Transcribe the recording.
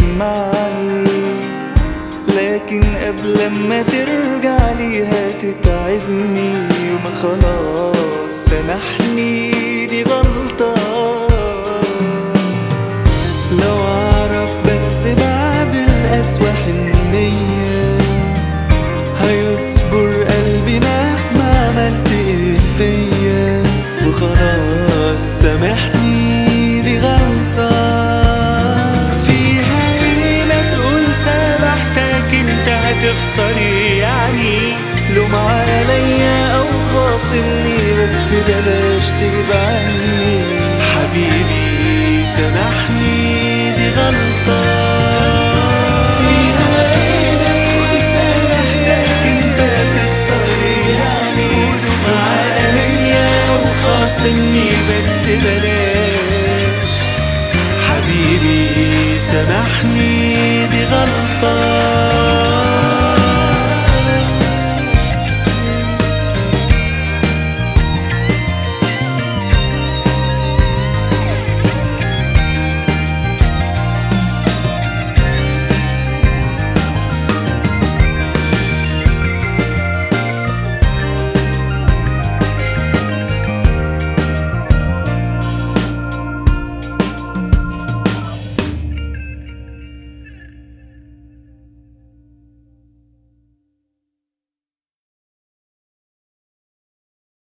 تسمعني لكن قبل ما ترجع لي هتتعبني وما خلاص سامحني دي غلطة لو اعرف بس بعد القسوة حنية هيصبر قلبي مهما عملت ايه فيا وخلاص سامحني دي غلطة فيها ايه ما تقول سامحتك انت هتخسر إيه يعني لوم عليا او خاصمني بس بلاش تغيب عني حبيبي سامحني دي غلطة فيها ايه ما تقول سامحتك انت هتخسر إيه يعني لوم عليا او خاصمني بس بلاش حبيبي سامحني دي غلطة